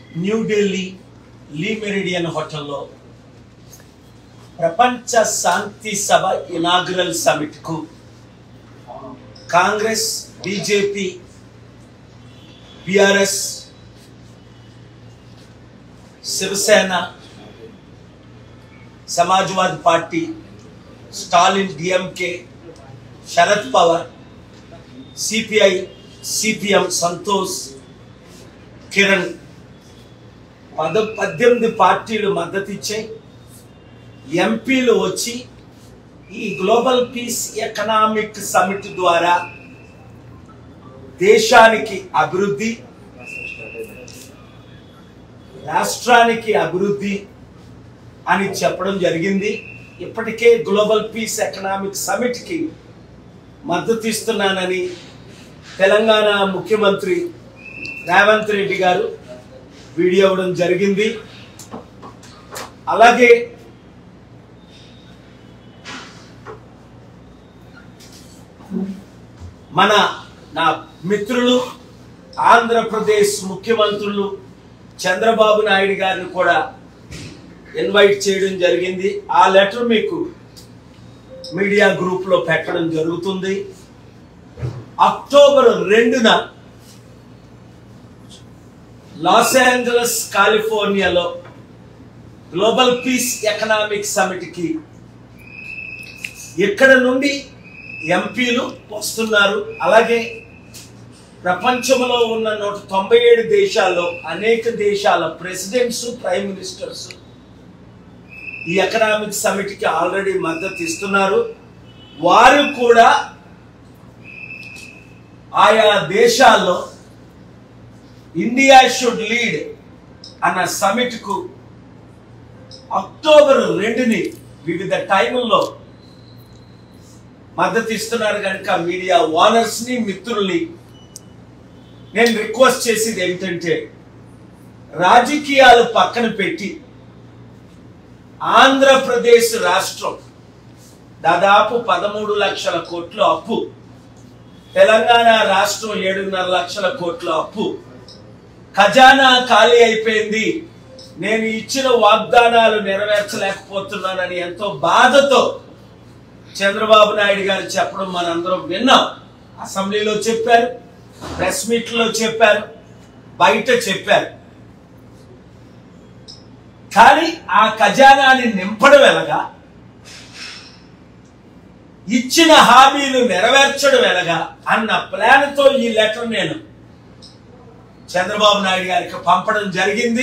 న్యూఢిల్లీ లీ meridian హోటల్లో ప్రపంచ శాంతి సభ ఇనాగ్రల్ సమిట్కు Congress BJP BRS Shiv Sena Samajwadi party Stalin DMK Sharad Pawar CPI CPM Santosh Kiran పద పద్దెనిమిది పార్టీలు మద్దతు ఇచ్చాయి ఎంపీలు వచ్చి ఈ గ్లోబల్ పీస్ ఎకనామిక్ సమిట్ ద్వారా దేశానికి అభివృద్ధి రాష్ట్రానికి అభివృద్ధి అని చెప్పడం జరిగింది ఇప్పటికే గ్లోబల్ పీస్ ఎకనామిక్ సమిట్కి మద్దతు ఇస్తున్నానని తెలంగాణ ముఖ్యమంత్రి రేవంత్ రెడ్డి గారు వీడియో ఇవ్వడం జరిగింది అలాగే మన నా మిత్రులు ఆంధ్రప్రదేశ్ ముఖ్యమంత్రులు చంద్రబాబు నాయుడు గారిని కూడా ఇన్వైట్ చేయడం జరిగింది ఆ లెటర్ మీకు మీడియా గ్రూప్లో పెట్టడం జరుగుతుంది అక్టోబర్ రెండున లాస్ ఏంజలస్ కాలిఫోర్నియాలో గ్లోబల్ పీస్ ఎకనామిక్ సమిట్కి ఇక్కడ నుండి ఎంపీలు వస్తున్నారు అలాగే ప్రపంచంలో ఉన్న నూట తొంభై ఏడు దేశాల్లో అనేక దేశాల ప్రెసిడెంట్స్ ప్రైమ్ మినిస్టర్స్ ఈ ఎకనామిక్ సమిట్కి ఆల్రెడీ మద్దతు ఇస్తున్నారు వారు కూడా ఆయా దేశాల్లో ఇండియా షుడ్ లీడ్ అన్న సమిట్కు అక్టోబర్ రెండుని వివిధ టైముల్లో మద్దతు ఇస్తున్నారు కనుక మీడియా ఓనర్స్ ని మిత్రుల్ని నేను రిక్వెస్ట్ చేసేది ఏమిటంటే రాజకీయాలు పక్కన పెట్టి ఆంధ్రప్రదేశ్ రాష్ట్రం దాదాపు పదమూడు లక్షల కోట్ల అప్పు తెలంగాణ రాష్ట్రం ఏడున్నర లక్షల కోట్ల అప్పు ఖజానా ఖాళీ అయిపోయింది నేను ఇచ్చిన వాగ్దానాలు నెరవేర్చలేకపోతున్నానని ఎంతో బాధతో చంద్రబాబు నాయుడు గారు చెప్పడం మనందరం విన్నాం అసెంబ్లీలో చెప్పారు ప్రెస్ మీట్లో చెప్పారు బయట చెప్పారు కానీ ఆ ఖజానాని నింపడం ఎలాగా ఇచ్చిన హామీలు నెరవేర్చడం ఎలాగా అన్న ప్లాన్తో ఈ లెటర్ నేను చంద్రబాబు నాయుడు గారికి పంపడం జరిగింది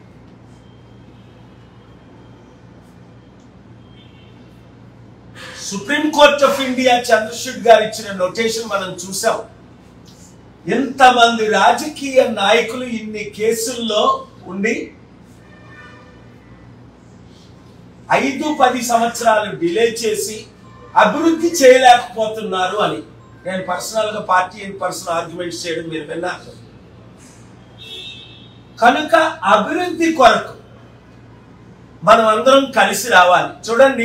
supreme court of India Chandrachud garu ఇచ్చిన నోటేషన్ మనం చూసాం ఇంతమంది రాజకీయ నాయకులు ఇన్ని కేసుల్లో ఉండి ఐదు పది సంవత్సరాలు డిలే చేసి అభివృద్ధి చేయలేకపోతున్నారు అని నేను పర్సనల్ గా పార్టీ ఇన్ పర్సనల్ ఆర్గ్యుమెంట్స్ చేయడం మీరు విన్నారు కనుక అభివృద్ధి కొరకు మనం అందరం కలిసి రావాలి చూడండి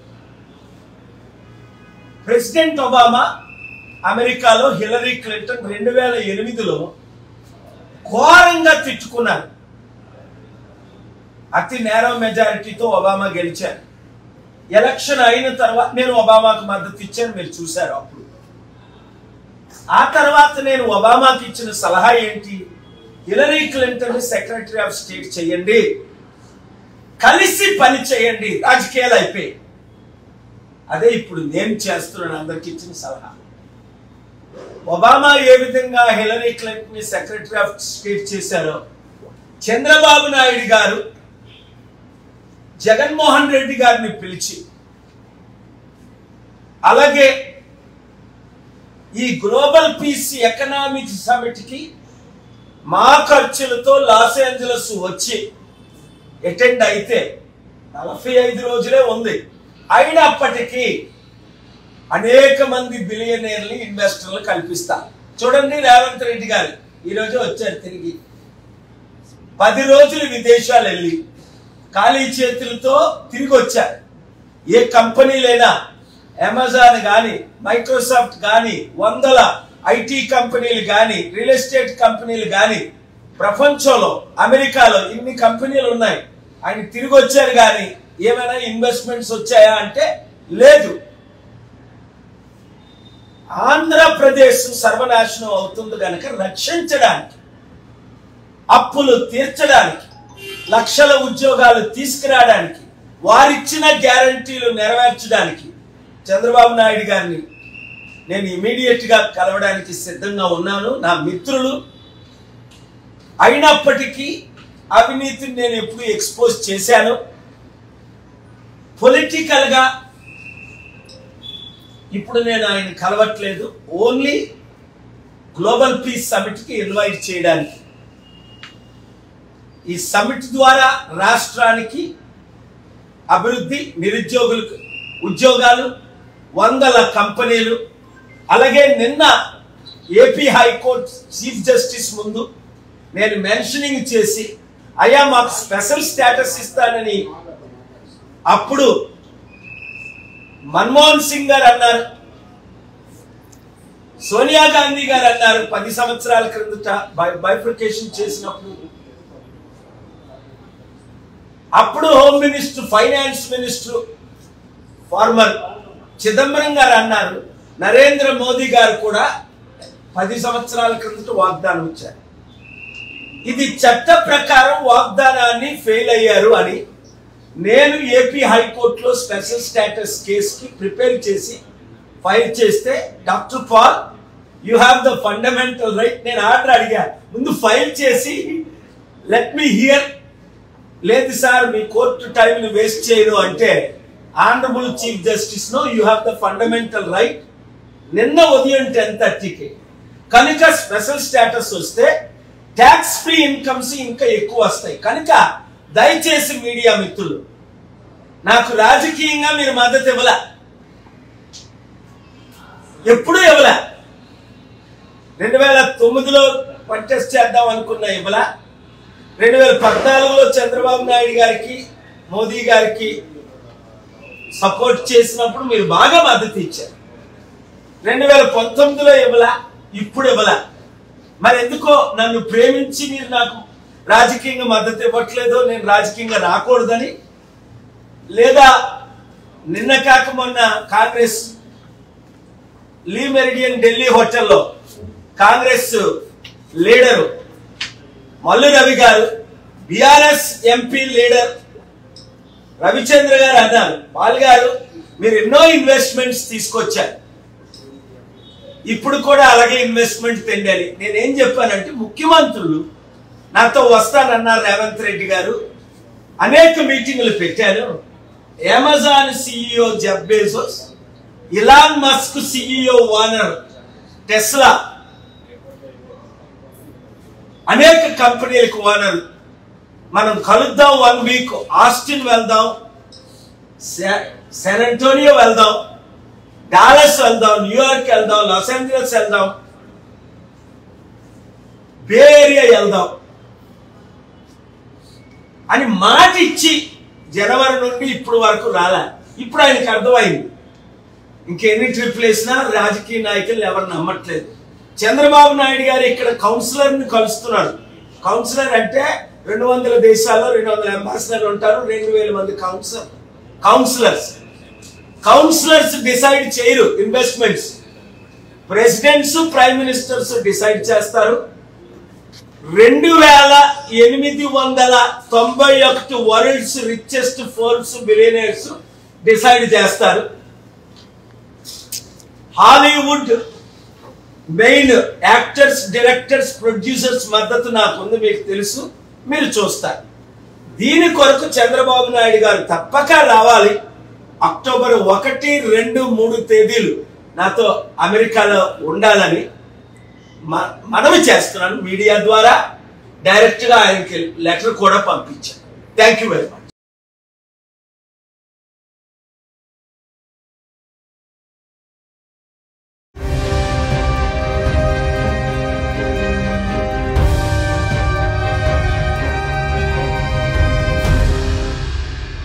ప్రెసిడెంట్ ఒబామా అమెరికాలో హిలరీ క్లింటన్ రెండు వేల ఎనిమిదిలో ఘోరంగా తిట్టుకున్నారు అతి నేరో మెజారిటీతో ఒబామా గెలిచారు ఎలక్షన్ అయిన తర్వాత నేను ఒబామాకు మద్దతు ఇచ్చాను మీరు చూశారు అప్పుడు ఆ తర్వాత నేను ఒబామాకి ఇచ్చిన సలహా ఏంటి Hillary Clinton secretary of state చేయండి కలిసి పని చేయండి రాజకీయాలు అయిపోయి అదే ఇప్పుడు నేను చేస్తున్నాను అందరికి ఇచ్చిన సలహా ఒబామా ఏ విధంగా హిలరీ క్లింటన్ ని సెక్రటరీ ఆఫ్ స్టేట్ చేశారో చంద్రబాబు నాయుడు గారు జగన్మోహన్ రెడ్డి గారిని పిలిచి అలాగే ఈ గ్లోబల్ పీస్ ఎకనామిక్ సమిట్కి మా ఖర్చులతో లాస్ ఏంజలస్ వచ్చి అటెండ్ అయితే నలభై ఐదు రోజులే ఉంది అయినప్పటికీ అనేక మంది బిలియనీర్లు ఇన్వెస్టర్లు కల్పిస్తారు చూడండి రేవంత్ రెడ్డి గారు ఈరోజు వచ్చారు తిరిగి పది రోజులు విదేశాలు వెళ్ళి ఖాళీ చేతులతో తిరిగి వచ్చారు ఏ కంపెనీలైనా అమెజాన్ కానీ మైక్రోసాఫ్ట్ కానీ వందల ఐటీ కంపెనీలు కానీ రియల్ ఎస్టేట్ కంపెనీలు కానీ ప్రపంచంలో అమెరికాలో ఇన్ని కంపెనీలు ఉన్నాయి ఆయన తిరిగి వచ్చారు కానీ ఏమైనా ఇన్వెస్ట్మెంట్స్ వచ్చాయా అంటే లేదు ఆంధ్రప్రదేశ్ సర్వనాశనం అవుతుంది కనుక రక్షించడానికి అప్పులు తీర్చడానికి లక్షల ఉద్యోగాలు తీసుకురావడానికి వారిచ్చిన గ్యారంటీలు నెరవేర్చడానికి చంద్రబాబు నాయుడు గారిని నేను ఇమీడియట్ గా కలవడానికి సిద్ధంగా ఉన్నాను నా మిత్రులు అయినప్పటికీ అవినీతిని నేను ఎప్పుడు ఎక్స్పోజ్ చేశాను పొలిటికల్ గా ఇప్పుడు నేను ఆయన కలవట్లేదు ఓన్లీ గ్లోబల్ పీస్ సమిట్ కి ఇన్వైట్ చేయడానికి ఈ సమిట్ ద్వారా రాష్ట్రానికి అభివృద్ధి నిరుద్యోగులకు ఉద్యోగాలు వందల కంపెనీలు అలాగే నిన్న ఏపీ హైకోర్టు చీఫ్ జస్టిస్ ముందు నేను మెన్షనింగ్ చేసి అయ్యా మాకు స్పెషల్ స్టేటస్ ఇస్తానని అప్పుడు మన్మోహన్ సింగ్ గారు అన్నారు సోనియా గాంధీ గారు అన్నారు పది సంవత్సరాల క్రిందట బైఫికేషన్ చేసినప్పుడు అప్పుడు home minister finance minister former Chidambaram garu అన్నారు నరేంద్ర మోదీ గారు కూడా పది సంవత్సరాల క్రిందట వాగ్దానం ఇచ్చారు ఇది చట్ట ప్రకారం వాగ్దానాన్ని ఫెయిల్ అయ్యారు అని నేను ఏపీ హైకోర్టులో స్పెషల్ స్టేటస్ కేసుకి ప్రిపేర్ చేసి ఫైల్ చేస్తే doctor Paul you have the fundamental right నేను ఆర్డర్ అడిగా ముందు ఫైల్ చేసి లెట్ మీ హియర్ లేదు సార్ మీ కోర్టు టైం వేస్ట్ చేయను అంటే honourable chief justice no you have the fundamental right నిన్న ఉదయం టెన్ థర్టీకి కనుక స్పెషల్ స్టేటస్ వస్తే ట్యాక్స్ ఫ్రీ ఇన్కమ్స్ ఇంకా ఎక్కువ వస్తాయి కనుక దయచేసి మీడియా మిత్రులు నాకు రాజకీయంగా మీరు మద్దతు ఇవ్వలే ఎప్పుడూ ఇవ్వలే రెండు వేల తొమ్మిదిలో కంటెస్ట్ చేద్దాం అనుకున్న ఇవ్వలే రెండు వేల పద్నాలుగులో చంద్రబాబు నాయుడు గారికి మోదీ గారికి సపోర్ట్ చేసినప్పుడు మీరు బాగా మద్దతు ఇచ్చారు రెండు వేల పంతొమ్మిదిలో ఇవ్వలా ఇప్పుడు ఇవ్వలా మరి ఎందుకో నన్ను ప్రేమించి మీరు నాకు రాజకీయంగా మద్దతు ఇవ్వట్లేదో నేను రాజకీయంగా రాకూడదని లేదా నిన్న కాక మొన్న కాంగ్రెస్ లీ మెరిడియన్ ఢిల్లీ హోటల్లో కాంగ్రెస్ లీడరు మల్లు రవి గారు బిఆర్ఎస్ ఎంపీ లీడర్ రవిచంద్ర గారు అన్నారు పాల్ గారు మీరు ఎన్నో ఇన్వెస్ట్మెంట్స్ తీసుకొచ్చారు ఇప్పుడు కూడా అలాగే ఇన్వెస్ట్మెంట్ తెండాలి నేనేం చెప్పానంటే ముఖ్యమంత్రులు నాతో వస్తానన్నారు రేవంత్ రెడ్డి గారు అనేక మీటింగులు పెట్టాను Amazon CEO Jeff Bezos Elon Musk CEO owner Tesla అనేక కంపెనీలకు ఓనర్ మనం కలుద్దాం వన్ వీక్ ఆస్టిన్ వెళ్దాం శాన్ అంటోనియో వెళ్దాం డాలస్ వెళ్దాం న్యూయార్క్ వెళ్దాం లాస్ ఏంజలస్ వెళ్దాం బే ఏరియా వెళ్దాం అని మాట ఇచ్చి జనవరి నుండి ఇప్పుడు వరకు రాలే ఇప్పుడు ఆయనకి అర్థమైంది ఇంకెన్ని ట్రిప్లు వేసినా రాజకీయ నాయకులు ఎవరు నమ్మట్లేదు చంద్రబాబు నాయుడు గారు ఇక్కడ కౌన్సిలర్ ని కలుస్తున్నారు కౌన్సిలర్ అంటే రెండు వందల దేశాల్లో రెండు వందల అంబాసిడర్ ఉంటారు రెండు వేల మంది కౌన్సిలర్ కౌన్సిలర్స్ కౌన్సిలర్స్ డిసైడ్ చేయరు investments presidents prime ministers decide చేస్తారు రెండు వేల ఎనిమిది వందల తొంభై ఒకటి world's richest Forbes billionaires decide చేస్తారు Hollywood main actors directors producers మద్దతు నాకు ఉంది మీకు తెలుసు మీరు చూస్తారు దీని కొరకు చంద్రబాబు నాయుడు గారు తప్పక రావాలి అక్టోబర్ ఒకటి రెండు మూడు తేదీలు నాతో అమెరికాలో ఉండాలని మ- మనవి చేస్తున్నాను మీడియా ద్వారా డైరెక్ట్ గా ఆయనకి లెటర్ కూడా పంపించాను థ్యాంక్ యూ వెరీ మచ్